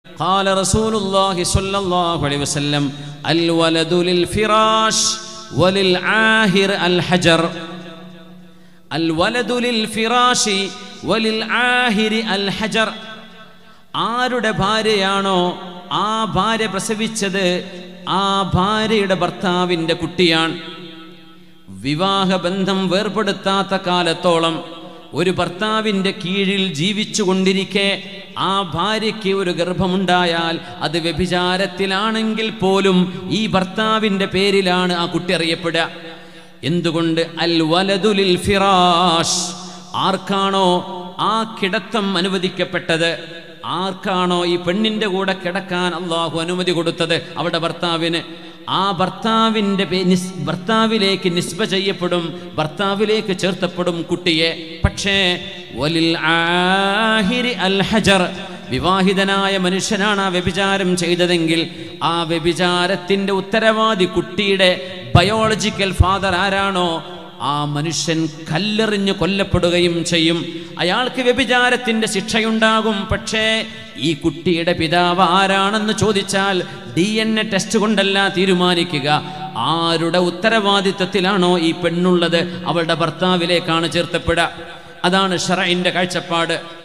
قال رسول الله صلى الله عليه وسلم الولد للفراش وللعاهر الحجر الولد للفراش وللعاهر الحجر ആരുടെ ഭാര്യയാണോ ആ ഭാര്യ പ്രസവിച്ചത് ആ ഭാര്യയുടെ ഭർത്താവിൻ്റെ കുട്ടിയാണ് വിവാഹബന്ധം വേർപെടുത്താത്ത കാലത്തോളം ഒരു ഭർത്താവിൻ്റെ കീഴിൽ ജീവിച്ചു കൊണ്ടിരിക്കെ ആ ഭാര്യയ്ക്ക് ഒരു ഗർഭമുണ്ടായാൽ അത് വ്യഭിചാരത്തിലാണെങ്കിൽ പോലും ഈ ഭർത്താവിൻ്റെ പേരിലാണ് ആ കുട്ടി അറിയപ്പെടുക എന്തുകൊണ്ട് അൽ വലതുലിൽ ഫിറാഷ് ആർക്കാണോ ആ കിടത്തം അനുവദിക്കപ്പെട്ടത് ആർക്കാണോ ഈ പെണ്ണിൻ്റെ കൂടെ കിടക്കാൻ അള്ളാഹു അനുമതി കൊടുത്തത് അവിടെ ഭർത്താവിന് ആ ഭർത്താവിൻ്റെ പേ- നിസ് ഭർത്താവിലേക്ക് നിസ്ബ ചെയ്യപ്പെടും ഭർത്താവിലേക്ക് ചേർത്തപ്പെടും കുട്ടിയെ പക്ഷേ വലിൽ ആഹിരി അൽ ഹജർ വിവാഹിതനായ മനുഷ്യനാണ് ആ വ്യഭിചാരം ചെയ്തതെങ്കിൽ ആ വ്യഭിചാരത്തിൻ്റെ ഉത്തരവാദി കുട്ടിയുടെ ബയോളജിക്കൽ ഫാദർ ആരാണോ ആ മനുഷ്യൻ കല്ലെറിഞ്ഞ് കൊല്ലപ്പെടുകയും ചെയ്യും അയാൾക്ക് വ്യഭിചാരത്തിന്റെ ശിക്ഷയുണ്ടാകും പക്ഷേ ഈ കുട്ടിയുടെ പിതാവ് ആരാണെന്ന് ചോദിച്ചാൽ ഡി എൻ എ ടെസ്റ്റ് കൊണ്ടല്ല തീരുമാനിക്കുക ആരുടെ ഉത്തരവാദിത്തത്തിലാണോ ഈ പെണ്ണുള്ളത് അവളുടെ ഭർത്താവിലേക്കാണ് ചേർത്തപ്പെടുക അതാണ് ഷറൈൻ്റെ കാഴ്ചപ്പാട്